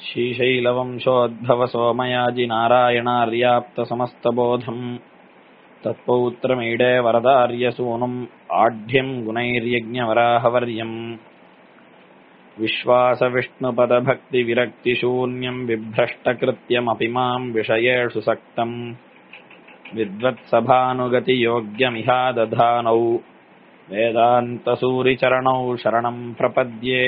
श्रीशैलवंशोद्भवसोमयाजिनारायणार्याप्तसमस्तबोधम् तत्पौत्रमीडे वरदार्यसूनुम् आढ्यम् गुणैर्यज्ञवराहवर्यम् विश्वासविष्णुपदभक्तिविरक्तिशून्यम् बिभ्रष्टकृत्यमपि माम् विषयेषु सक्तम् विद्वत्सभानुगतियोग्यमिहादधानौ वेदान्तसूरिचरणौ शरणम् प्रपद्ये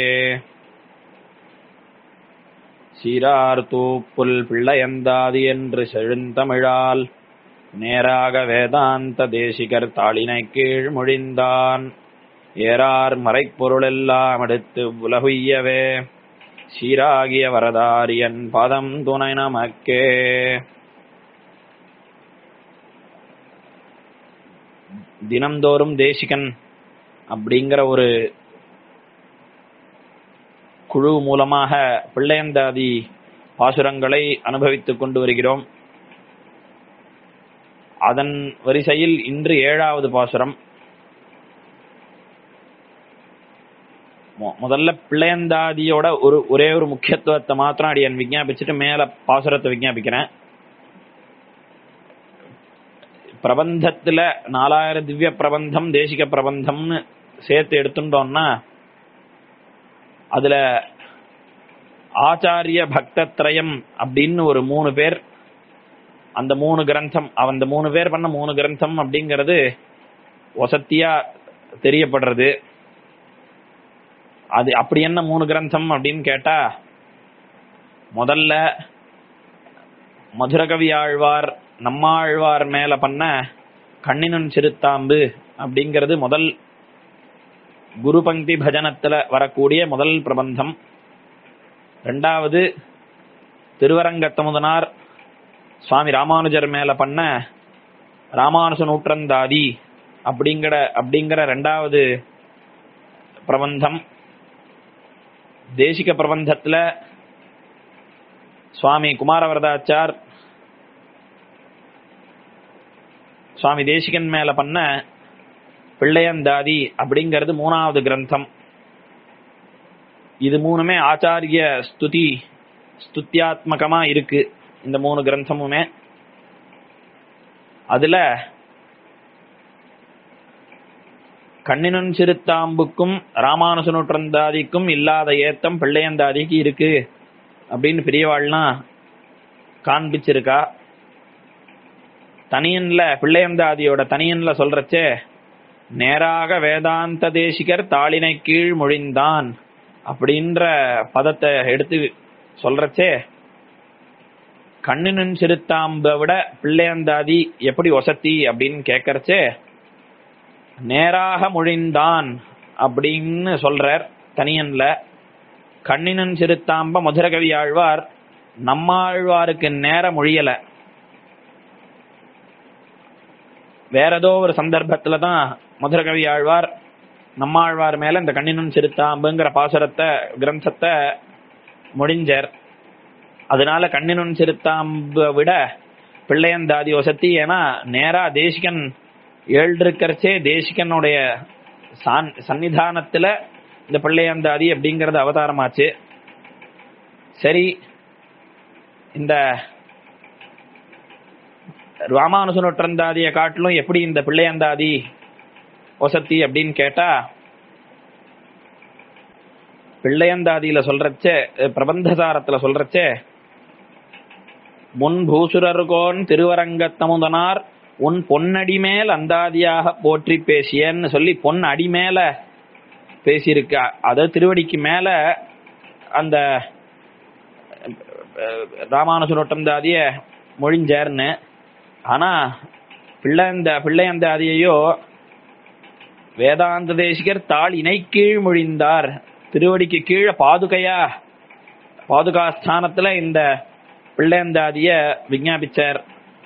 சீரார்த்தூப்புல் பிள்ளையந்தாதி என்று செழுந்தமிழால் நேராக வேதாந்த தேசிகர் தாளினை கீழ் மொழிந்தான் ஏறார் மறைப்பொருளெல்லாம் எடுத்து உலகுய்யவே சீராகிய வரதாரியன் பதம் துணை நமக்கே தினம்தோறும் தேசிகன் அப்படிங்கிற ஒரு குழு மூலமாக பிள்ளையந்தாதி பாசுரங்களை அனுபவித்துக் கொண்டு வருகிறோம் அதன் வரிசையில் இன்று ஏழாவது பாசுரம் முதல்ல பிள்ளையந்தாதியோட ஒரு ஒரே ஒரு முக்கியத்துவத்தை மாத்திரம் அடியன் விஞ்ஞாபிச்சுட்டு மேல பாசுரத்தை விஞ்ஞாபிக்கிறேன் பிரபந்தத்துல நாலாயிரம் திவ்ய பிரபந்தம் தேசிக பிரபந்தம்னு சேர்த்து எடுத்துட்டோம்னா அதுல ஆச்சாரிய பக்தத்ரயம் அப்படின்னு ஒரு மூணு பேர் அந்த மூணு கிரந்தம் அந்த மூணு பேர் பண்ண மூணு கிரந்தம் அப்படிங்கிறது வசத்தியா தெரியப்படுறது அது அப்படி என்ன மூணு கிரந்தம் அப்படின்னு கேட்டா முதல்ல மதுரகவி ஆழ்வார் நம்மாழ்வார் மேல பண்ண கண்ணினன் சிறுத்தாம்பு அப்படிங்கிறது முதல் குரு பங்கி பஜனத்துல வரக்கூடிய முதல் பிரபந்தம் ரெண்டாவது திருவரங்கத்தமுதனார் சுவாமி ராமானுஜர் மேல பண்ண ராமானுஜ நூற்றந்தாதி அப்படிங்கிற அப்படிங்கிற ரெண்டாவது பிரபந்தம் தேசிக பிரபந்தத்துல சுவாமி குமாரவரதாச்சார் சுவாமி தேசிகன் மேல பண்ண பிள்ளையந்தாதி அப்படிங்கிறது மூணாவது கிரந்தம் இது மூணுமே ஆச்சாரிய ஸ்துதி ஸ்துத்தியாத்மகமா இருக்கு இந்த மூணு கிரந்தமுமே அதுல கண்ணினன் சிறுத்தாம்புக்கும் ராமானுச நூற்றந்தாதிக்கும் இல்லாத ஏத்தம் பிள்ளையந்தாதிக்கு இருக்கு அப்படின்னு பெரியவாள்னா காண்பிச்சிருக்கா தனியன்ல பிள்ளையந்தாதியோட தனியன்ல சொல்றச்சே நேராக வேதாந்த தேசிகர் தாளினை கீழ் மொழிந்தான் அப்படின்ற பதத்தை எடுத்து சொல்றச்சே கண்ணினன் சிறுத்தாம்ப விட பிள்ளையந்தாதி எப்படி ஒசத்தி அப்படின்னு கேட்கறச்சே நேராக மொழிந்தான் அப்படின்னு சொல்றார் தனியன்ல கண்ணினன் சிறுத்தாம்ப மதுரகவி ஆழ்வார் நம்மாழ்வாருக்கு நேர மொழியல வேற ஏதோ ஒரு சந்தர்ப்பத்துல தான் மதுரகவி ஆழ்வார் நம்மாழ்வார் மேல இந்த கண்ணினும் சிறுத்தாம்புங்கிற பாசுரத்தை கிரந்தத்தை முடிஞ்சர் அதனால கண்ணினும் சிறுத்தாம்ப விட பிள்ளையந்தாதி வசத்தி ஏன்னா நேரா தேசிகன் ஏழ்ருக்கிறச்சே தேசிகனுடைய சன்னிதானத்துல இந்த பிள்ளையந்தாதி அப்படிங்கறது அவதாரமாச்சு சரி இந்த ராமானுசனொற்றந்தாதிய காட்டிலும் எப்படி இந்த பிள்ளையந்தாதி வசத்தி அப்படின்னு கேட்டா பிள்ளையந்தாதியில சொல்றச்சே பிரபந்தசாரத்துல சொல்றச்சே முன் பூசுரர்கோன் திருவரங்கத்தமுதனார் உன் பொன்னடி மேல் அந்தாதியாக போற்றி பேசியன்னு சொல்லி பொன் அடி மேல பேசியிருக்க அதாவது திருவடிக்கு மேல அந்த ராமானுசனொட்டந்தாதிய மொழிஞ்சார்னு ஆனா பிள்ளைந்த பிள்ளையந்தாதியையோ வேதாந்த தேசிகர் தாள் இணை கீழ் மொழிந்தார் திருவடிக்கு கீழே பாதுகையா பாதுகா ஸ்தானத்துல இந்த பிள்ளையந்தாதிய விஞ்ஞாபிச்சார்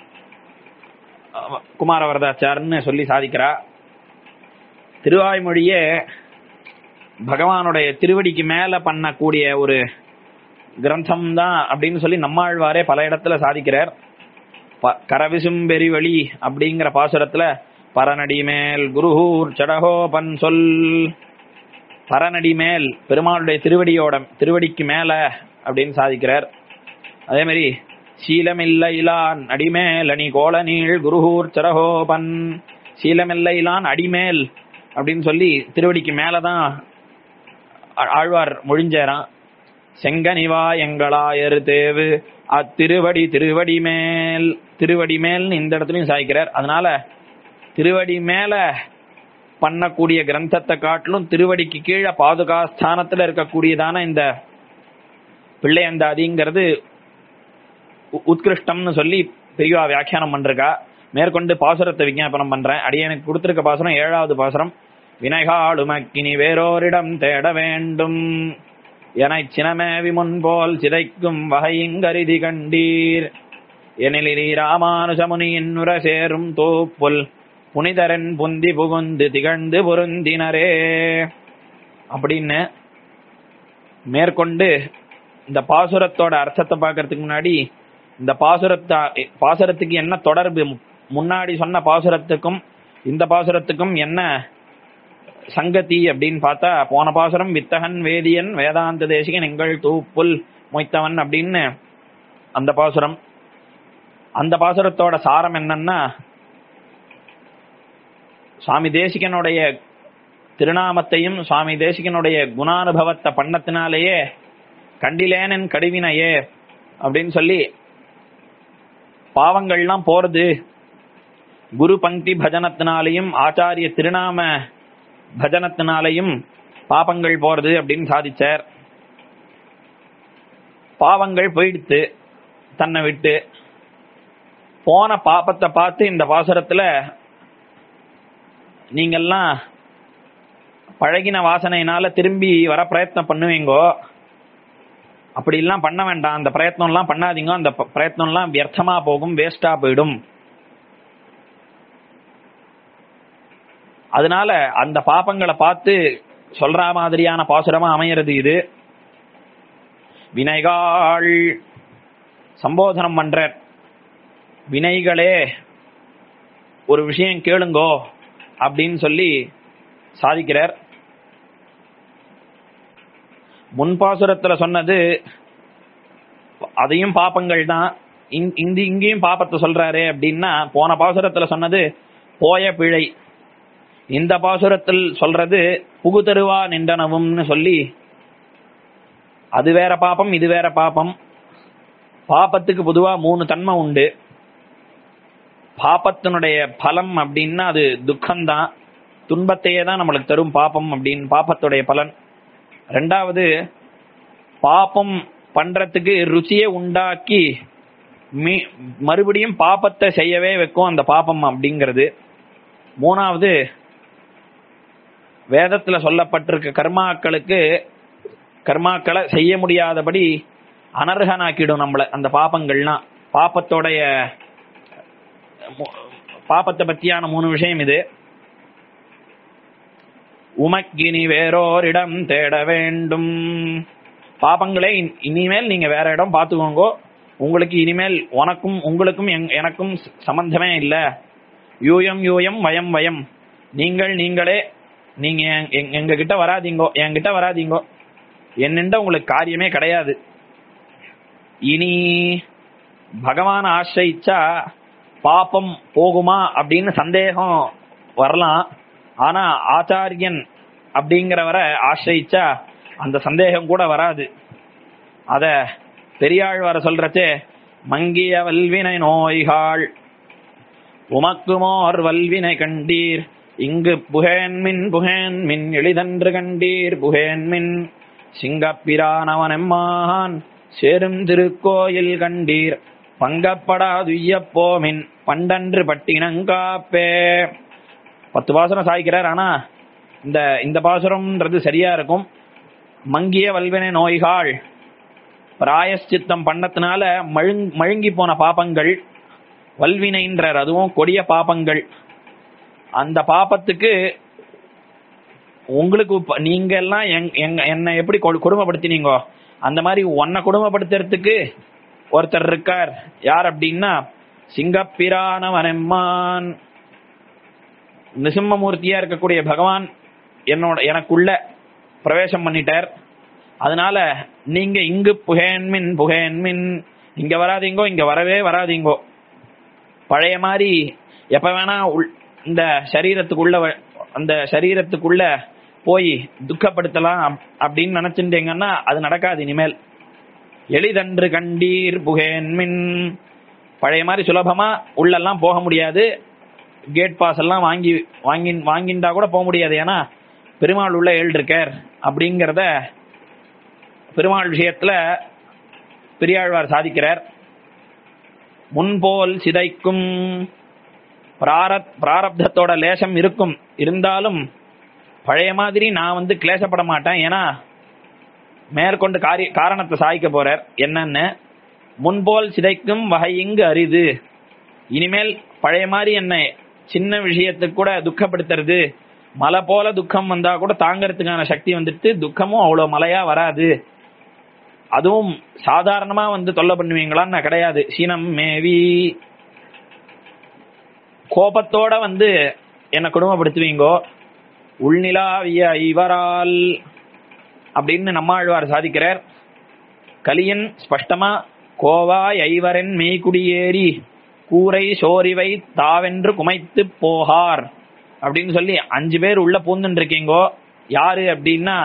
குமாரவரதாச்சார்னு சொல்லி சாதிக்கிறா திருவாய்மொழியே பகவானுடைய திருவடிக்கு மேல பண்ணக்கூடிய ஒரு கிரந்தம் தான் அப்படின்னு சொல்லி நம்மாழ்வாரே பல இடத்துல சாதிக்கிறார் கரவிசும் பெரிவழி அப்படிங்கிற பாசுரத்துல பரநடி மேல் குருஹூர் சடகோபன் சொல் பரநடி மேல் பெருமாளுடைய திருவடியோட திருவடிக்கு மேல அப்படின்னு சாதிக்கிறார் அதே மாதிரி சீலமில்லையிலான் அடிமேல் அணி கோலநீள் குருகூர் சரஹோபன் சீலமில்லையிலான் அடிமேல் அப்படின்னு சொல்லி திருவடிக்கு மேலதான் ஆ- ஆழ்வார் மொழிஞ்சாராம் செங்கனிவா எங்களாயர் தேவு அத்திருவடி திருவடி மேல் திருவடி மேல்னு இந்த இடத்துலயும் சாய்க்கிறார் அதனால திருவடி மேல பண்ணக்கூடிய கிரந்தத்தை காட்டிலும் திருவடிக்கு கீழே பாதுகா ஸ்தானத்துல இருக்கக்கூடியதான இந்த பிள்ளையந்தாதிங்கிறது உ- உத்கிருஷ்டம்னு சொல்லி பெரியவா வியாக்கியானம் பண்றா மேற்கொண்டு பாசுரத்தை விஞ்ஞாபனம் பண்றேன் அடியனுக்கு கொடுத்திருக்க பாசுரம் ஏழாவது பாசுரம் வினைகாளுமக்கினி வேறோரிடம் தேட வேண்டும் என சினமேவி முன்போல் சிதைக்கும் வகையுங்கரிதி கண்டீர் எனிலிரி ராமானுஜமுனியின் உர சேரும் தோப்புல் புனிதரன் புந்தி புகுந்து திகழ்ந்து பொருந்தினரே அப்படின்னு மேற்கொண்டு இந்த பாசுரத்தோட அர்த்தத்தை பார்க்கறதுக்கு முன்னாடி இந்த பாசுரத்தா பாசுரத்துக்கு என்ன தொடர்பு முன்னாடி சொன்ன பாசுரத்துக்கும் இந்த பாசுரத்துக்கும் என்ன சங்கதி அப்படின்னு பார்த்தா போன பாசுரம் வித்தகன் வேதியன் வேதாந்த தேசிகன் எங்கள் தூப்புல் மொய்த்தவன் அப்படின்னு அந்த பாசுரம் அந்த பாசுரத்தோட சாரம் என்னன்னா சுவாமி தேசிகனுடைய திருநாமத்தையும் சுவாமி தேசிகனுடைய குணானுபவத்தை பண்ணத்தினாலேயே கண்டிலேனன் கடுவினையே அப்படின்னு சொல்லி பாவங்கள்லாம் போறது குரு பங்கி பஜனத்தினாலையும் ஆச்சாரிய திருநாம பஜனத்தினாலையும் பாபங்கள் போறது அப்படின்னு சாதிச்சார் பாவங்கள் போயிடுத்து தன்னை விட்டு போன பாபத்தை பார்த்து இந்த பாசுரத்துல நீங்கெல்லாம் பழகின வாசனையினால திரும்பி வர பிரயத்னம் பண்ணுவீங்கோ அப்படி எல்லாம் பண்ண வேண்டாம் அந்த பிரயத்னம் எல்லாம் பண்ணாதீங்க அந்த ப- பிரயத்னம் எல்லாம் வியர்த்தமா போகும் வேஸ்டா போயிடும் அதனால அந்த பாப்பங்களை பார்த்து சொல்ற மாதிரியான பாசுரமா அமையிறது இது வினைகாள் சம்போதனம் பண்ற வினைகளே ஒரு விஷயம் கேளுங்கோ அப்படின்னு சொல்லி சாதிக்கிறார் முன்பாசுரத்துல சொன்னது அதையும் பாப்பங்கள் தான் இங்- இந்த இங்கேயும் பாப்பத்தை சொல்றாரு அப்படின்னா போன பாசுரத்துல சொன்னது போய பிழை இந்த பாசுரத்தில் சொல்றது புகுதருவா நின்றனவும்னு சொல்லி அது வேற பாப்பம் இது வேற பாப்பம் பாப்பத்துக்கு பொதுவா மூணு தன்மை உண்டு பாப்பத்தினுடைய பலம் அப்படின்னா அது துக்கம்தான் துன்பத்தையே தான் நம்மளுக்கு தரும் பாப்பம் அப்படின்னு பாப்பத்துடைய பலன் ரெண்டாவது பாப்பம் பண்றதுக்கு ருச்சியை உண்டாக்கி மீ- மறுபடியும் பாப்பத்தை செய்யவே வைக்கும் அந்த பாப்பம் அப்படிங்கிறது மூணாவது வேதத்துல சொல்லப்பட்டிருக்க கர்மாக்களுக்கு கர்மாக்களை செய்ய முடியாதபடி அனர்ஹனாக்கிடும் நம்மள அந்த பாப்பங்கள்லாம் பாப்பத்தோடைய மு- பாப்பத்தை பத்தியான மூணு விஷயம் இது உமக்கினி வேறோரிடம் தேட வேண்டும் பாப்பங்களே இனி- இனிமேல் நீங்க வேற இடம் பாத்துக்கோங்க உங்களுக்கு இனிமேல் உனக்கும் உங்களுக்கும் எங்- எனக்கும் ச- சம்பந்தமே இல்ல யூயம் யூயம் வயம் வயம் நீங்கள் நீங்களே நீங்க எங்- எங்- எங்க கிட்ட வராதீங்கோ என்கிட்ட வராதீங்கோ என்னென்ற உங்களுக்கு காரியமே கிடையாது இனி பகவான் ஆசிரிச்சா பாப்பம் போகுமா அப்படின்னு சந்தேகம் வரலாம் ஆனா ஆச்சாரியன் அப்படிங்கிறவரை ஆசிரிச்சா அந்த சந்தேகம் கூட வராது அத பெரியாழ்வார சொல்றச்சே மங்கிய வல்வினை நோய்கள் உமக்குமோர் வல்வினை கண்டீர் இங்கு புகேன்மின் புகேன்மின் எளிதன்று கண்டீர் புகேன்மின் சிங்கப்பிரானவனெம்மான் சேரும் திருக்கோயில் கண்டீர் பங்கப்படாதுய்யப் போமின் பண்டன்று பட்டினங்காப்பே பத்து பாசுரம் சாய்க்கிறார் ஆனா இந்த இந்த பாசுரம்ன்றது சரியா இருக்கும் மங்கிய வல்வினை நோய்கள் பிராயஷ்சித்தம் பண்ணத்தினால மழுங் மழுங்கி போன பாபங்கள் வல்வினைன்றார் அதுவும் கொடிய பாபங்கள் அந்த பாபத்துக்கு உங்களுக்கு இப்ப- நீங்க எல்லாம் எங்- எங்க- என்னை எப்படி கொடு- கொடுமைப்படுத்தினீங்கோ அந்த மாதிரி உன்னை கொடுமைப்படுத்துறதுக்கு ஒருத்தர் இருக்கார் யார் அப்படின்னா சிங்கப்பிரானவனெம்மான் நிசிம்மமூர்த்தியா இருக்கக்கூடிய பகவான் என்னோட எனக்குள்ள பிரவேசம் பண்ணிட்டார் அதனால நீங்க இங்கு புகேன்மின் புகேன்மின் இங்க வராதீங்கோ இங்க வரவே வராதீங்கோ பழைய மாதிரி எப்ப வேணா உள்- இந்த சரீரத்துக்குள்ள வ- அந்த சரீரத்துக்குள்ள போய் துக்கப்படுத்தலாம் அப்- அப்படின்னு நினைச்சுட்டீங்கன்னா அது நடக்காது இனிமேல் எளிதன்று கண்டீர் புகேன்மின் பழைய மாதிரி சுலபமா உள்ளெல்லாம் போக முடியாது கேட் பாஸ் எல்லாம் வாங்கி வாங்கி வாங்கிண்டா கூட போக முடியாது ஏன்னா பெருமாள் உள்ள ஏழு இருக்கார் அப்படிங்கிறத பெருமாள் விஷயத்துல பெரியாழ்வார் சாதிக்கிறார் முன்போல் சிதைக்கும் பிராரத் பிராரப்தத்தோட லேசம் இருக்கும் இருந்தாலும் பழைய மாதிரி நான் வந்து கிளேசப்பட மாட்டேன் ஏன்னா மேற்கொண்டு காரிய காரணத்தை சாய்க்க போறார் என்னன்னு முன்போல் சிதைக்கும் வகை இங்கு அரிது இனிமேல் பழைய மாதிரி என்னை சின்ன விஷயத்துக்கு கூட துக்கப்படுத்துறது மலை போல துக்கம் வந்தா கூட தாங்கறதுக்கான சக்தி வந்துட்டு துக்கமும் அவ்வளவு மலையா வராது அதுவும் சாதாரணமா வந்து தொல்லை பண்ணுவீங்களான்னு நான் கிடையாது சீனம் மேவி கோபத்தோட வந்து என்ன குடும்பப்படுத்துவீங்கோ உள்நிலாவிய இவரால் அப்படின்னு நம்மாழ்வார் சாதிக்கிறார் கலியன் ஸ்பஷ்டமா கோவாய் ஐவரன் மெய்குடியேறி கூரை சோரிவை தாவென்று குமைத்து போகார் அப்படின்னு சொல்லி அஞ்சு பேர் உள்ள பூந்துட்டு இருக்கீங்கோ யாரு அப்படின்னா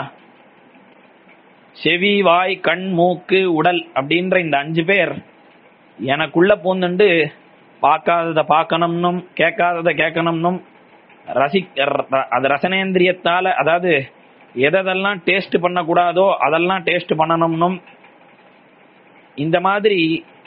செவி வாய் கண் மூக்கு உடல் அப்படின்ற இந்த அஞ்சு பேர் எனக்குள்ள பூந்துண்டு பார்க்காதத பார்க்கணும்னும் கேட்காதத கேட்கணும்னும் ரசி ர- அது ரசனேந்திரியத்தால அதாவது எதெல்லாம் டேஸ்ட் பண்ணக்கூடாதோ அதெல்லாம் டேஸ்ட் பண்ணணும்னும் இந்த மாதிரி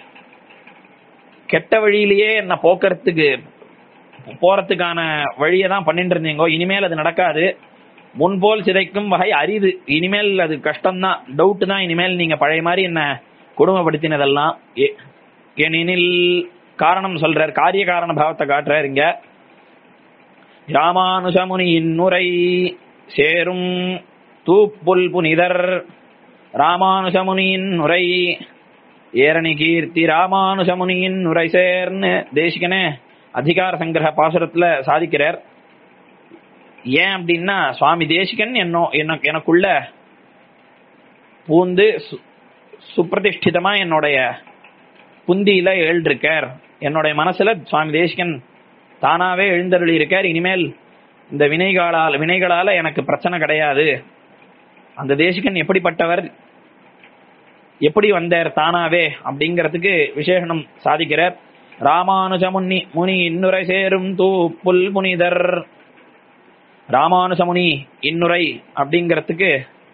கெட்ட வழியிலேயே என்ன போக்குறதுக்கு போறதுக்கான வழியை தான் பண்ணிட்டு இருந்தீங்க இனிமேல் அது நடக்காது முன்போல் சிதைக்கும் வகை அரிது இனிமேல் அது கஷ்டம்தான் டவுட் தான் இனிமேல் நீங்க பழைய மாதிரி என்ன கொடுமைப்படுத்தினதெல்லாம் ஏ- ஏனெனில் காரணம் சொல்றார் காரிய காரண பாவத்தை காட்டுறார் இங்க ராமானுஜமுனியின் நுரை சேரும் தூப்புல் புனிதர் ராமானுஜமுனியின் நுரை ஏரணி கீர்த்தி ராமானுஜமுனியின் நுரை சேர்ன்னு தேசிகனே அதிகார சங்கிரக பாசுரத்துல சாதிக்கிறார் ஏன் அப்படின்னா சுவாமி தேசிகன் என்னோ எனக்கு எனக்குள்ள பூந்து சு- சுப்பிரதிஷ்டிதமா என்னுடைய புந்தியில எழுந்திருக்கார் என்னுடைய மனசுல சுவாமி தேசிகன் தானாவே எழுந்தருளி இருக்கார் இனிமேல் இந்த வினைகளால் வினைகளால எனக்கு பிரச்சனை கிடையாது அந்த தேசிகன் எப்படிப்பட்டவர் எப்படி வந்தார் தானாவே அப்படிங்கிறதுக்கு விசேஷனம் சாதிக்கிறார் ராமானுஜ முனி முனி இன்னுரை சேரும் தூ புல் புனிதர் ராமானுஜமுனி இன்னுரை அப்படிங்கிறதுக்கு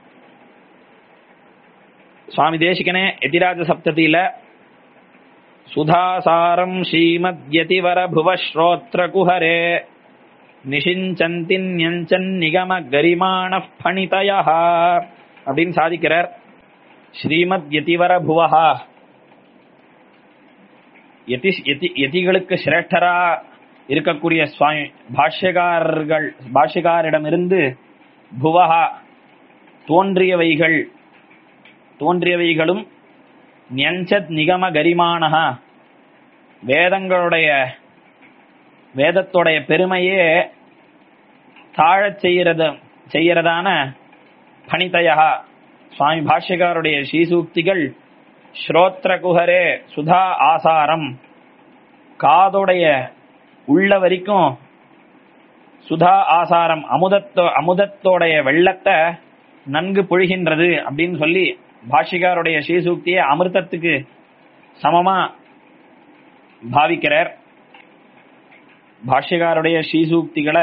சுவாமி தேசிகனே எதிராஜ சப்ததியில சுதாசாரம் ஸ்ரீமத்யதிவர புவ ஸ்ரோத்ர குஹரே நிஷிஞ்சந்தின் யஞ்சன் நிகம கரிமான பணிதயா அப்படின்னு சாதிக்கிறார் ஸ்ரீமத் யதிவர புவஹா யதி யதி யதிகளுக்கு சிரேஷ்டரா இருக்கக்கூடிய சுவாமி பாஷ்யகாரர்கள் பாஷ்யகாரிடமிருந்து புவஹா தோன்றியவைகள் தோன்றியவைகளும் ஞஞ்சத் நிகம கரிமானஹா வேதங்களுடைய வேதத்தோடைய பெருமையே தாழச் செய்யறது செய்யறதான பணிதயா சுவாமி பாஷ்யகாருடைய ஸ்ரீசூக்திகள் ஸ்ரோத்ர குஹரே சுதா ஆசாரம் காதுடைய உள்ள வரைக்கும் சுதா ஆசாரம் அமுதத்தோ அமுதத்தோடைய வெள்ளத்தை நன்கு பொழிகின்றது அப்படின்னு சொல்லி பாஷிகாருடைய ஸ்ரீசூக்தியை அமிர்தத்துக்கு சமமா பாவிக்கிறார் பாஷ்யகாருடைய ஸ்ரீசூக்திகளை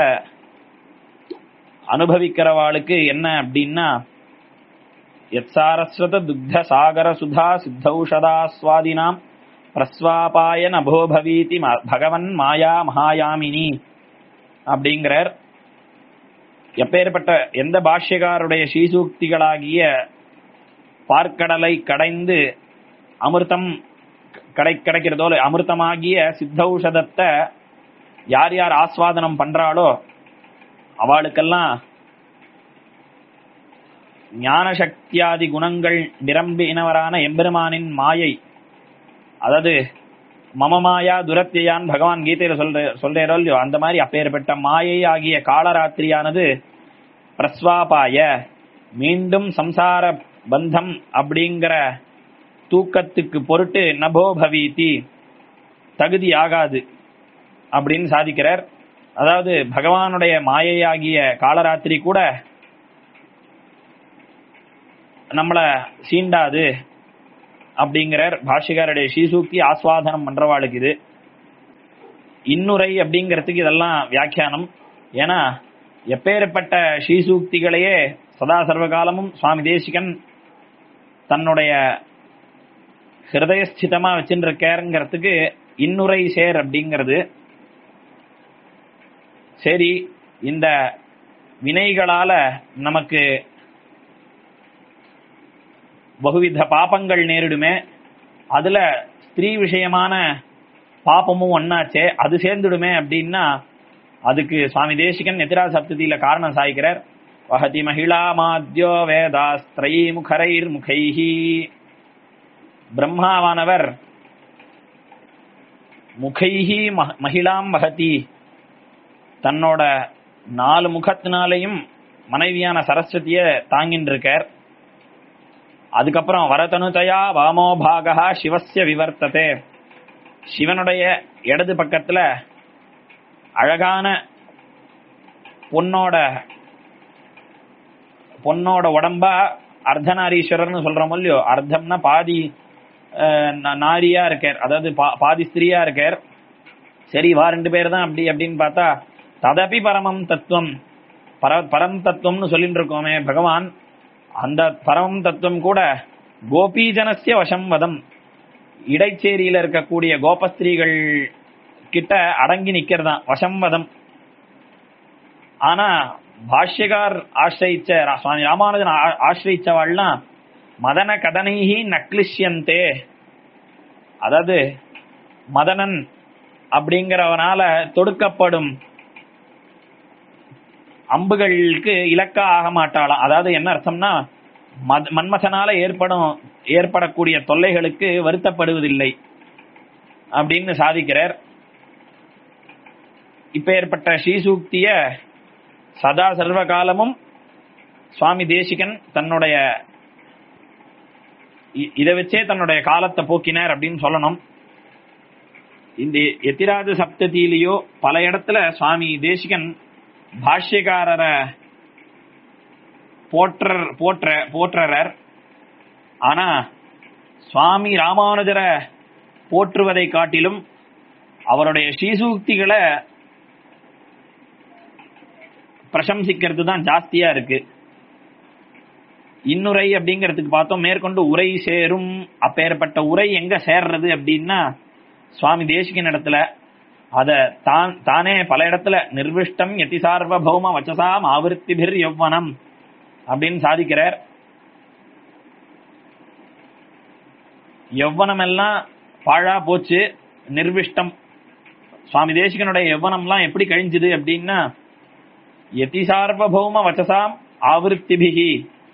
அனுபவிக்கிறவாளுக்கு என்ன அப்படின்னா யத்சாரஸ்வத துக்த சாகர சுதா சித்தௌஷதாஸ்வாதினாம் பிரஸ்வாபாய நபோ பவீதி ம- பகவன் மாயா மகாயாமினி அப்படிங்கிறார் எப்பேற்பட்ட எந்த பாஷ்யகாருடைய ஸ்ரீசூக்திகளாகிய பார்க்கடலை கடைந்து அமிர்தம் கடை கிடைக்கிறதோ இல்ல, அமிர்தமாகிய சித்தௌஷதத்தை யார் யார் ஆஸ்வாதனம் பண்றாளோ அவளுக்கெல்லாம் ஞான சக்தியாதி குணங்கள் நிரம்பினவரான எம்பெருமானின் மாயை அதாவது மம மாயா துரத்தியான் பகவான் கீதையில சொல்ற சொல்றோ இல்லையோ அந்த மாதிரி அப்பேற்பட்ட மாயை ஆகிய காலராத்திரியானது பிரஸ்வாபாய மீண்டும் சம்சார பந்தம் அப்படிங்கிற தூக்கத்துக்கு பொருட்டு நபோ பவீதி தகுதி ஆகாது அப்படின்னு சாதிக்கிறார் அதாவது பகவானுடைய மாயையாகிய காலராத்திரி கூட நம்மள சீண்டாது அப்படிங்கிறார் பாஷிகாருடைய ஸ்ரீசூக்தி ஆஸ்வாதனம் பண்றவாளுக்கு இது இன்னுரை அப்படிங்கிறதுக்கு இதெல்லாம் வியாக்கியானம் ஏன்னா எப்பேற்பட்ட ஸ்ரீசூக்திகளையே சதா சர்வகாலமும் சுவாமி தேசிகன் தன்னுடைய ஹிருதயஸ்திதமா வச்சுட்டு இருக்காருங்கிறதுக்கு இன்னுரை சேர் அப்படிங்கிறது சரி இந்த வினைகளால நமக்கு பகுவித பாபங்கள் நேரிடுமே அதுல ஸ்திரீ விஷயமான பாப்பமும் ஒன்னாச்சே அது சேர்ந்துடுமே அப்படின்னா அதுக்கு சுவாமி தேசிகன் எதிரா சப்ததியில காரணம் சாய்க்கிறார் வஹதி மகிழா மாத்யோ வேதாஸ்திரை முகரைர் முகைஹி பிரம்மாவானவர் முகைஹி மஹ- மகிழாம் வஹதி தன்னோட நாலு முகத்தினாலையும் மனைவியான சரஸ்வதிய தாங்கின்னு இருக்கார் அதுக்கப்புறம் வரதனுதயா வாமோ பாகா சிவஸ்ய விவர்த்ததே சிவனுடைய இடது பக்கத்துல அழகான பொன்னோட பொன்னோட உடம்பா அர்த்தநாரீஸ்வரர்னு சொல்றோம் இல்லையோ அர்த்தம்னா பாதி அஹ், நா- நாரியா இருக்கார் அதாவது பா- பாதி ஸ்திரியா இருக்கார் சரி வா ரெண்டு பேர் தான் அப்படி அப்படின்னு பார்த்தா ததபி பரமம் தத்துவம் பர பரம் தத்துவம்னு சொல்லிட்டு இருக்கோமே பகவான் அந்த பரமம் தத்துவம் கூட கோபீஜனஸ்ய வசம் வதம் இடைச்சேரியில இருக்கக்கூடிய கோபஸ்திரீகள் கிட்ட அடங்கி நிக்கிறதாம் வசம் வதம் ஆனா பாஷ்யகார் ஆசிரியிச்ச ரா- சுவாமி ராமானுஜன் ஆ- ஆசிரியிச்சவாள்லாம் மதன கதனைஹி நக்லிஷ்யந்தே அதாவது மதனன் அப்படிங்கிறவனால தொடுக்கப்படும் அம்புகளுக்கு இலக்கா ஆக மாட்டாளாம் அதாவது என்ன அர்த்தம்னா மத்- மன்மதனால ஏற்படும் ஏற்படக்கூடிய தொல்லைகளுக்கு வருத்தப்படுவதில்லை அப்படின்னு சாதிக்கிறார் இப்ப ஏற்பட்ட ஸ்ரீசூக்திய சதா சர்வ காலமும் சுவாமி தேசிகன் தன்னுடைய இ- இதை வச்சே தன்னுடைய காலத்தை போக்கினார் அப்படின்னு சொல்லணும் இந்த எத்திராஜ சப்ததியிலேயோ பல இடத்துல சுவாமி தேசிகன் பாஷ்யக்காரரை போற்ற போற்ற போற்றறர் ஆனா சுவாமி ராமானுஜரை போற்றுவதை காட்டிலும் அவருடைய ஸ்ரீசூக்திகளை பிரசம்சிக்கிறது தான் ஜாஸ்தியா இருக்கு இன்னுரை அப்படிங்கிறதுக்கு பார்த்தோம் மேற்கொண்டு உரை சேரும் அப்பேற்பட்ட உரை எங்க சேர்றது அப்படின்னா சுவாமி தேசிகன் இடத்துல அத தான் தானே பல இடத்துல நிர்விஷ்டம் யதி சார்வபௌம வச்சசாம் ஆவருத்திபிர் யௌவனம் அப்படின்னு சாதிக்கிறார் யௌவனம் எல்லாம் பாழா போச்சு நிர்விஷ்டம் சுவாமி தேசிகனுடைய யௌவனம்லாம் எப்படி கழிஞ்சுது அப்படின்னா யதி சார்வபௌம வச்சசாம் ஆவருத்திபிகி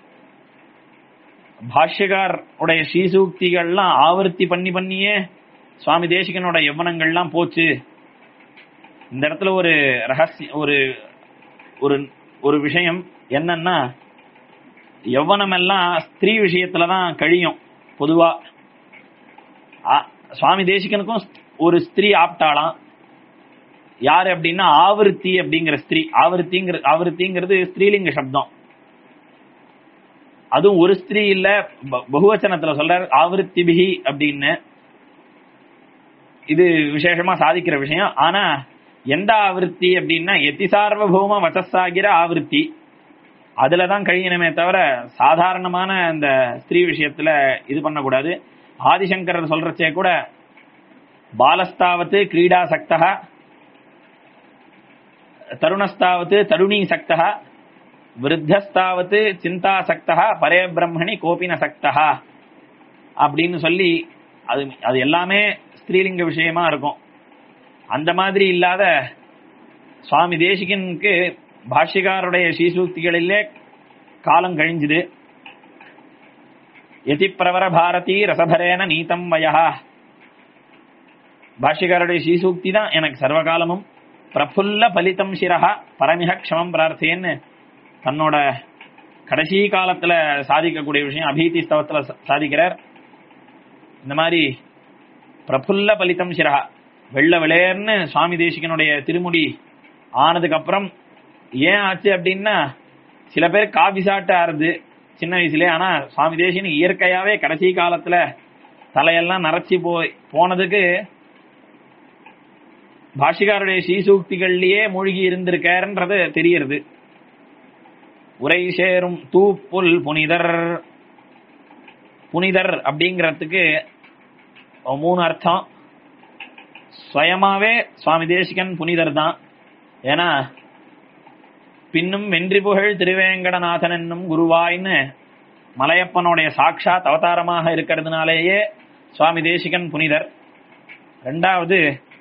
பாஷ்யகார் உடைய ஸ்ரீசூக்திகள்லாம் ஆவர்த்தி பண்ணி பண்ணியே சுவாமி தேசிகனோட யவனங்கள்லாம் போச்சு இந்த இடத்துல ஒரு ரகசிய ஒரு ஒரு ஒரு விஷயம் என்னன்னா யவனம் எல்லாம் ஸ்திரீ விஷயத்துல தான் கழியும் பொதுவா ஆ- சுவாமி தேசிகனுக்கும் ஒரு ஸ்திரீ ஆப்டாளாம் யாரு அப்படின்னா ஆவருத்தி அப்படிங்கிற ஸ்திரீ ஆவருத்திங்கிற ஆவருத்திங்கிறது ஸ்திரீலிங்க சப்தம் அதுவும் ஒரு ஸ்திரீ இல்ல ப- பகுவச்சனத்துல சொல்றார் ஆவருத்திபிகி அப்படின்னு இது விசேஷமா சாதிக்கிற விஷயம் ஆனா எந்த ஆவருத்தி அப்படின்னா எத்தி சார்வபௌம வச்சஸாகிற ஆவருத்தி அதுலதான் கழியணுமே தவிர சாதாரணமான அந்த ஸ்திரீ விஷயத்துல இது பண்ணக்கூடாது ஆதிசங்கரர் சொல்றச்சே கூட பாலஸ்தாவது கிரீடா சக்தா தருணஸ்தாவது தருணீ சக்தா விருத்தஸ்தாவது சிந்தா சக்தா பரே பிரம்மணி கோபின சக்தா அப்படின்னு சொல்லி அது அது எல்லாமே ஸ்திரீலிங்க விஷயமா இருக்கும் அந்த மாதிரி இல்லாத சுவாமி தேசிகனுக்கு பாஷ்யக்காருடைய ஸ்ரீசூக்திகளிலே காலம் கழிஞ்சுது எதி பிரவர பாரதி ரசபரேன நீதம் வயா பாஷ்யக்காருடைய ஸ்ரீசூக்தி தான் எனக்கு சர்வகாலமும் பிரபுல்ல பலிதம் சிரஹா பரமிக க்ஷமம் பிரார்த்தேன்னு தன்னோட கடைசி காலத்துல சாதிக்கக்கூடிய விஷயம் அபீதி ஸ்தவத்துல சா- சாதிக்கிறார் இந்த மாதிரி பிரபுல்ல பலிதம் சிரா வெள்ள விளையர்னு சுவாமி தேசிகனுடைய திருமுடி ஆனதுக்கு அப்புறம் ஏன் ஆச்சு அப்படின்னா சில பேர் காபி சாப்பிட்டு ஆறுது சின்ன வயசுலயே ஆனா சுவாமி தேசிகன் இயற்கையாவே கடைசி காலத்துல தலையெல்லாம் நரைச்சி போய் போனதுக்கு பாஷிகாருடைய ஸ்ரீசூக்திகள்லயே மூழ்கி இருந்திருக்காருன்றது தெரியறது உரை சேரும் தூப்புல் புனிதர் புனிதர் அப்படிங்கறதுக்கு மூணு அர்த்தம் சுயமாவே சுவாமி தேசிகன் புனிதர் தான் ஏன்னா பின்னும் வென்றி புகழ் திருவேங்கடநாதன் என்னும் குருவாய்ன்னு மலையப்பனுடைய சாட்சாத் அவதாரமாக இருக்கிறதுனாலேயே சுவாமி தேசிகன் புனிதர் ரெண்டாவது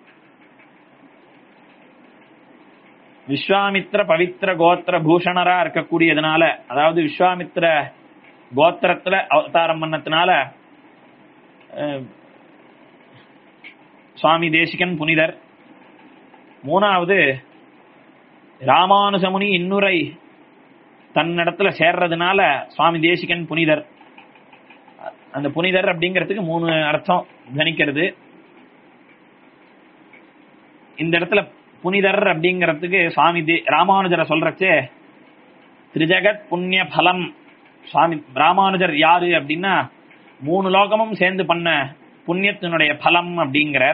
விஸ்வாமித்ர பவித்ர கோத்திர பூஷணரா இருக்கக்கூடியதுனால அதாவது விஸ்வாமித்ர கோத்திரத்துல அவதாரம் பண்ணதுனால அஹ், சுவாமி தேசிகன் புனிதர் மூணாவது ராமானுஜமுனி இன்னுரை தன்னிடத்துல சேர்றதுனால சுவாமி தேசிகன் புனிதர் அந்த புனிதர் அப்படிங்கிறதுக்கு மூணு அர்த்தம் கணிக்கிறது இந்த இடத்துல புனிதர் அப்படிங்கிறதுக்கு சுவாமி தே- ராமானுஜரை சொல்றச்சே திரிஜகத் புண்ணிய பலம் சுவாமி ராமானுஜர் யாரு அப்படின்னா மூணு லோகமும் சேர்ந்து பண்ண புண்ணியத்தினுடைய பலம் அப்படிங்கிறார்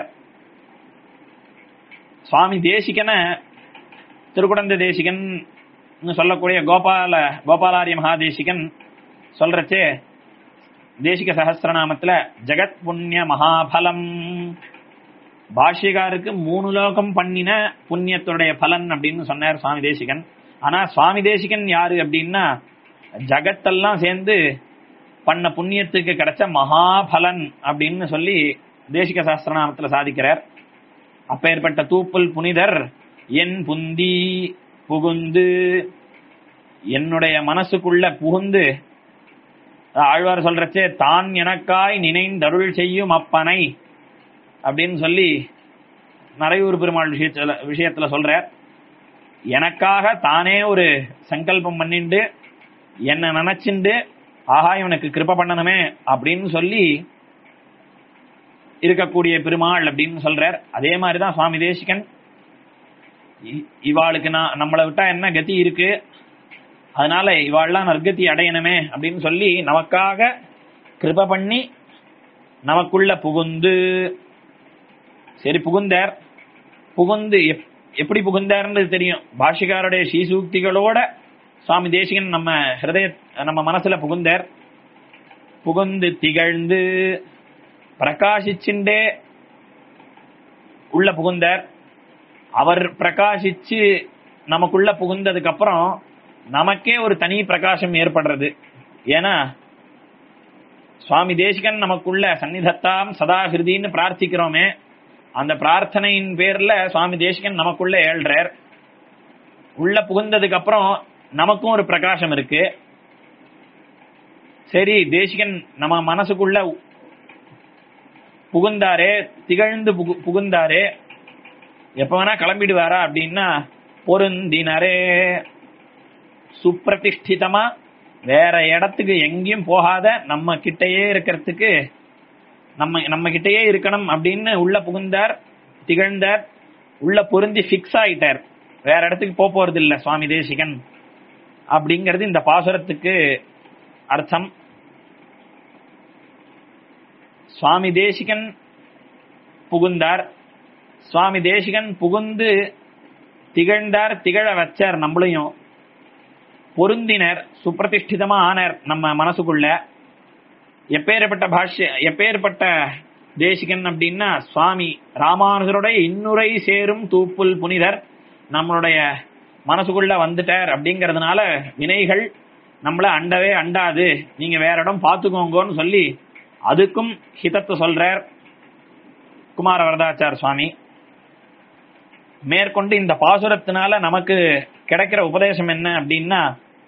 சுவாமி தேசிகன திருக்குடந்த தேசிகன் சொல்லக்கூடிய கோபால கோபாலாரிய மகாதேசிகன் சொல்றச்சே தேசிக சகஸ்திரநாமத்துல ஜெகத் புண்ணிய மகாபலம் பாஷ்யகாருக்கு மூணு லோகம் பண்ணின புண்ணியத்துடைய பலன் அப்படின்னு சொன்னார் சுவாமி தேசிகன் ஆனா சுவாமி தேசிகன் யாரு அப்படின்னா ஜகத்தெல்லாம் சேர்ந்து பண்ண புண்ணியத்துக்கு கிடைச்ச மகாபலன் அப்படின்னு சொல்லி தேசிக சாஸ்திரநாமத்துல சாதிக்கிறார் அப்பேற்பட்ட தூப்புல் புனிதர் என் புந்தி புகுந்து என்னுடைய மனசுக்குள்ள புகுந்து ஆழ்வார் சொல்றச்சே தான் எனக்காய் நினைந்தருள் செய்யும் அப்பனை அப்படின்னு சொல்லி நரையூர் பெருமாள் விஷயத்துல விஷயத்துல சொல்றார் எனக்காக தானே ஒரு சங்கல்பம் பண்ணிண்டு என்ன நினைச்சுண்டு ஆஹா இவனுக்கு கிருப பண்ணணுமே அப்படின்னு சொல்லி இருக்கக்கூடிய பெருமாள் அப்படின்னு சொல்றார் அதே மாதிரிதான் சுவாமி தேசிகன் இ- இவாளுக்கு நான் நம்மளை விட்டா என்ன கதி இருக்கு அதனால இவாள்லாம் நற்கதி அடையணுமே அப்படின்னு சொல்லி நமக்காக கிருப பண்ணி நமக்குள்ள புகுந்து சரி புகுந்தார் புகுந்து எப்- எப்படி புகுந்தார்ன்றது தெரியும் பாஷிகாருடைய ஸ்ரீசூக்திகளோட சுவாமி தேசிகன் நம்ம ஹிருதய நம்ம மனசுல புகுந்தார் புகுந்து திகழ்ந்து பிரகாசிச்சுண்டே உள்ள புகுந்தார் அவர் பிரகாசிச்சு நமக்குள்ள புகுந்ததுக்கு அப்புறம் நமக்கே ஒரு தனி பிரகாசம் ஏற்படுறது ஏன்னா சுவாமி தேசிகன் நமக்குள்ள சந்நிதத்தாம் சதா ஹிருதின்னு பிரார்த்திக்கிறோமே அந்த பிரார்த்தனையின் பேர்ல சுவாமி தேசிகன் நமக்குள்ள ஏழ்றார் உள்ள புகுந்ததுக்கு அப்புறம் நமக்கும் ஒரு பிரகாசம் இருக்கு சரி தேசிகன் நம்ம மனசுக்குள்ள புகுந்தாரே திகழ்ந்து புகு- புகுந்தாரே எப்ப வேணா கிளம்பிடுவாரா அப்படின்னா பொருந்தினரே சுப்பிரதிஷ்டிதமா வேற இடத்துக்கு எங்கேயும் போகாத நம்ம கிட்டயே இருக்கிறதுக்கு நம்ம நம்ம கிட்டயே இருக்கணும் அப்படின்னு உள்ள புகுந்தார் திகழ்ந்தார் உள்ள பொருந்தி ஃபிக்ஸ் ஆயிட்டார் வேற இடத்துக்கு போக போறது இல்ல சுவாமி தேசிகன் அப்படிங்கிறது இந்த பாசுரத்துக்கு அர்த்தம் சுவாமி தேசிகன் புகுந்தார் சுவாமி தேசிகன் புகுந்து திகழ்ந்தார் திகழ வச்சார் நம்மளையும் பொருந்தினர் சுப்பிரதிஷ்டிதமா ஆனார் நம்ம மனசுக்குள்ள எப்பேற்பட்ட பாஷ்ய எப்பேற்பட்ட தேசிகன் அப்படின்னா சுவாமி ராமானுஜருடைய இன்னுரை சேரும் தூப்புல் புனிதர் நம்மளுடைய மனசுக்குள்ள வந்துட்டார் அப்படிங்கறதுனால வினைகள் நம்மள அண்டவே அண்டாது நீங்க வேற இடம் பாத்துக்கோங்கன்னு சொல்லி அதுக்கும் ஹிதத்தை சொல்றார் குமார வரதாச்சார் சுவாமி மேற்கொண்டு இந்த பாசுரத்தினால நமக்கு கிடைக்கிற உபதேசம் என்ன அப்படின்னா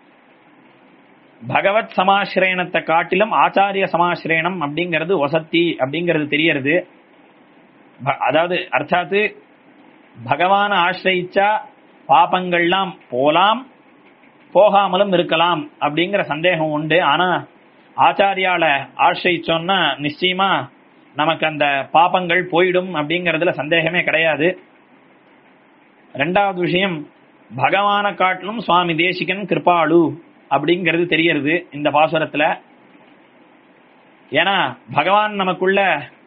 பகவத் சமாசிரயணத்தை காட்டிலும் ஆச்சாரிய சமாசிரயணம் அப்படிங்கிறது வசத்தி அப்படிங்கிறது தெரியறது ப- அதாவது அர்த்தாத்து பகவான ஆசிரயிச்சா பாபங்கள்லாம் போலாம் போகாமலும் இருக்கலாம் அப்படிங்கிற சந்தேகம் உண்டு ஆனா ஆச்சாரியால ஆசிரிச்சோம்னா நிச்சயமா நமக்கு அந்த பாபங்கள் போயிடும் அப்படிங்கறதுல சந்தேகமே கிடையாது ரெண்டாவது விஷயம் பகவான காட்டிலும் சுவாமி தேசிகன் கிருபாளு அப்படிங்கிறது தெரியறது இந்த பாசுரத்துல ஏன்னா பகவான் நமக்குள்ள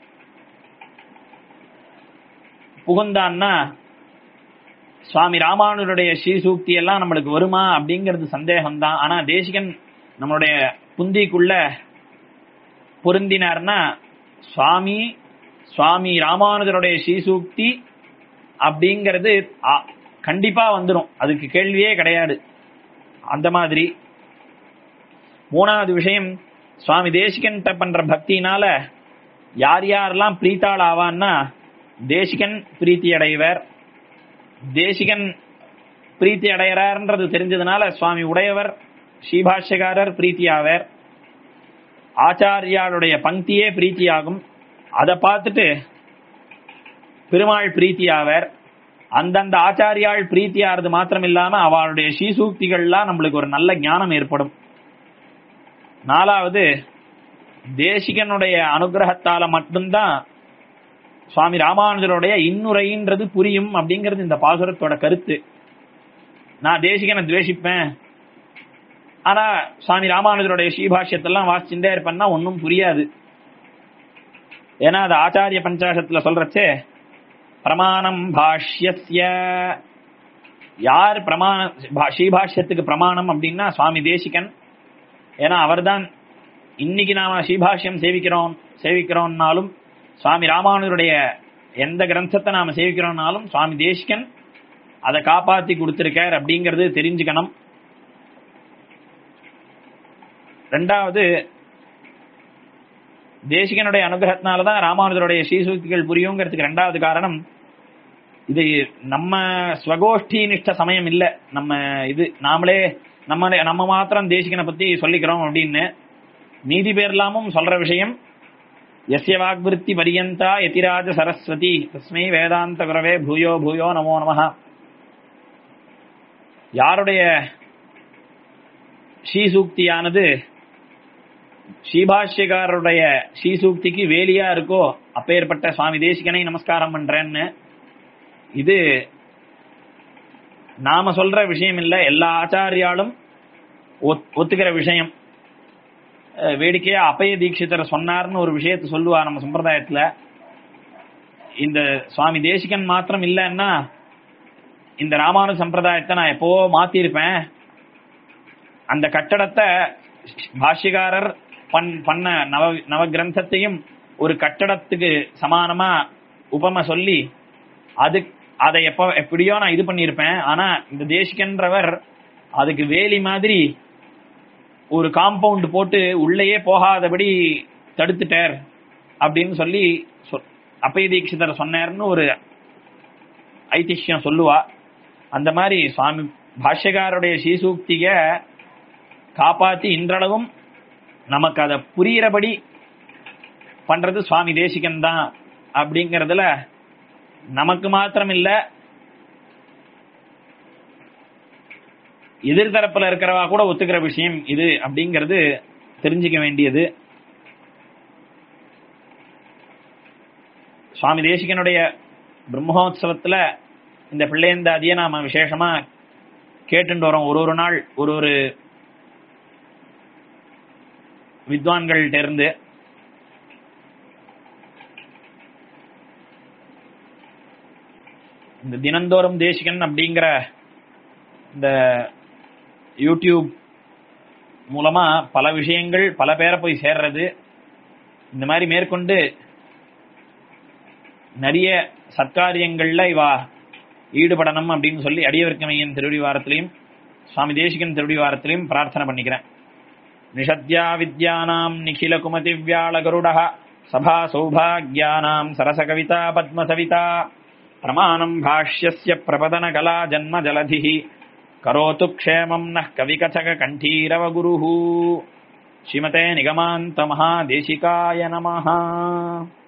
புகுந்தான்னா சுவாமி ராமானுடைய ஸ்ரீசூக்தி எல்லாம் நம்மளுக்கு வருமா அப்படிங்கிறது சந்தேகம் தான் ஆனா தேசிகன் நம்மளுடைய புந்திக்குள்ள பொருந்தினார்னா சுவாமி சுவாமி ராமானுஜருடைய ஸ்ரீசூக்தி அப்படிங்கிறது அ- கண்டிப்பா வந்துடும் அதுக்கு கேள்வியே கிடையாது அந்த மாதிரி மூணாவது விஷயம் சுவாமி தேசிகன்கிட்ட பண்ற பக்தினால யார் யாரெல்லாம் பிரீத்தாள் ஆவான்னா தேசிகன் பிரீத்தி அடைவர் தேசிகன் பிரீத்தி அடையறார்ன்றது தெரிஞ்சதுனால சுவாமி உடையவர் ஸ்ரீபாஷ்யகாரர் பிரீத்தி ஆவர் ஆச்சாரியாளுடைய பங்கியே பிரீத்தி ஆகும் அதை பார்த்துட்டு பெருமாள் பிரீத்தி ஆவர் அந்தந்த ஆச்சாரியாள் பிரீத்தி ஆறது மாத்திரம் இல்லாம அவளுடைய ஸ்ரீசூக்திகள்லாம் நம்மளுக்கு ஒரு நல்ல ஞானம் ஏற்படும் நாலாவது தேசிகனுடைய அனுகிரகத்தால மட்டும்தான் சுவாமி ராமானுஜருடைய இன்னுரைன்றது புரியும் அப்படிங்கிறது இந்த பாசுரத்தோட கருத்து நான் தேசிகனை துவேஷிப்பேன் ஆனா சுவாமி ராமானுஜருடைய ஸ்ரீபாஷ்யத்தெல்லாம் வாசிச்சுட்டே இருப்பேன்னா ஒன்னும் புரியாது ஏன்னா அது ஆச்சாரிய பஞ்சாசத்துல சொல்றச்சே பிரமாணம் பாஷ்யஸ்ய யார் பிரமாண பா- ஸ்ரீபாஷ்யத்துக்கு பிரமாணம் அப்படின்னா சுவாமி தேசிகன் ஏன்னா அவர்தான் இன்னைக்கு நாம ஸ்ரீபாஷ்யம் சேவிக்கிறோம் சேவிக்கிறோம்னாலும் சுவாமி ராமானுஜருடைய எந்த கிரந்தத்தை நாம சேவிக்கிறோம்னாலும் சுவாமி தேசிகன் அதை காப்பாத்தி கொடுத்திருக்கார் அப்படிங்கறது தெரிஞ்சுக்கணும் ரெண்டாவது தேசிகனுடைய அனுகிரகத்தினாலதான் ராமானுஜருடைய ஸ்ரீசூக்திகள் புரியுங்கிறதுக்கு ரெண்டாவது காரணம் இது நம்ம ஸ்வகோஷ்டி நிஷ்ட சமயம் இல்ல நம்ம இது நாமளே நம்ம நம்ம மாத்திரம் தேசிகனை பத்தி சொல்லிக்கிறோம் அப்படின்னு மீதி பேர்லாமும் சொல்ற விஷயம் எஸ்ய வாக்விருத்தி பரியந்தா யதிராஜ சரஸ்வதி தஸ்மை வேதாந்த குரவே பூயோ பூயோ நமோ நமஹ யாருடைய ஸ்ரீசூக்தியானது ஸ்ரீபாஷ்யக்காரருடைய ஸ்ரீசூக்திக்கு வேலியா இருக்கோ அப்பேற்பட்ட சுவாமி தேசிகனை நமஸ்காரம் பண்றேன்னு இது நாம சொல்ற விஷயம் இல்ல எல்லா ஆச்சாரியாலும் ஒத்- ஒத்துக்கிற விஷயம் அஹ் வேடிக்கையா அப்பய தீட்சிதர் சொன்னார்னு ஒரு விஷயத்தை சொல்லுவா நம்ம சம்பிரதாயத்துல இந்த சுவாமி தேசிகன் மாத்திரம் இல்லைன்னா இந்த ராமானு சம்பிரதாயத்தை நான் எப்போ மாத்திருப்பேன் அந்த கட்டடத்தை பாஷ்யகாரர் பண் பண்ண நவ நவ கிரந்தத்தையும் ஒரு கட்டடத்துக்கு சமானமா உபம சொல்லி அது அதை எப்ப எப்படியோ நான் இது பண்ணியிருப்பேன் ஆனா இந்த தேசிகன்றவர் அதுக்கு வேலி மாதிரி ஒரு காம்பவுண்ட் போட்டு உள்ளேயே போகாதபடி தடுத்துட்டார் அப்படின்னு சொல்லி சொ- அப்பய தீட்சிதர் சொன்னார்னு ஒரு ஐதிஹ்யம் சொல்லுவா அந்த மாதிரி சுவாமி பாஷ்யகாருடைய ஸ்ரீசூக்திக காப்பாத்தி இன்றளவும் நமக்கு அதை புரியிறபடி பண்றது சுவாமி தேசிகன் தான் அப்படிங்கறதுல நமக்கு மாத்திரம் இல்ல எதிர்தரப்புல இருக்கிறவா கூட ஒத்துக்கிற விஷயம் இது அப்படிங்கிறது தெரிஞ்சுக்க வேண்டியது சுவாமி தேசிகனுடைய பிரம்மோத்சவத்துல இந்த பிள்ளையந்தாதியை நாம விசேஷமா கேட்டுட்டு வரோம் ஒரு ஒரு நாள் ஒரு ஒரு வித்வான்கள்ட்ட இருந்து இந்த தினந்தோறும் தேசிகன் அப்படிங்கிற இந்த யூடியூப் மூலமா பல விஷயங்கள் பல பேரை போய் சேர்றது இந்த மாதிரி மேற்கொண்டு நிறைய சத்காரியங்கள்ல இவா ஈடுபடணும் அப்படின்னு சொல்லி அடியவர்க்கமையின் திருடிவாரத்திலையும் சுவாமி தேசிகன் திருடிவாரத்திலையும் பிரார்த்தனை பண்ணிக்கிறேன் நிஷத்யா வித்யானாம் நிখিல குமதி வியாழகருடः சபா சௌபாகியானாம் சரசகவிதா பத்மசவிதா பிரமாணம் பாஷ்யஸ்ய பிரபதன கலா ஜன்ம ஜலதிः கரோத்து க்ஷேமம் நः கவிகச்சக கண்டீரவ குருः ஸ்ரீமதே நிகமாந்த மகாதேசிகாய நமः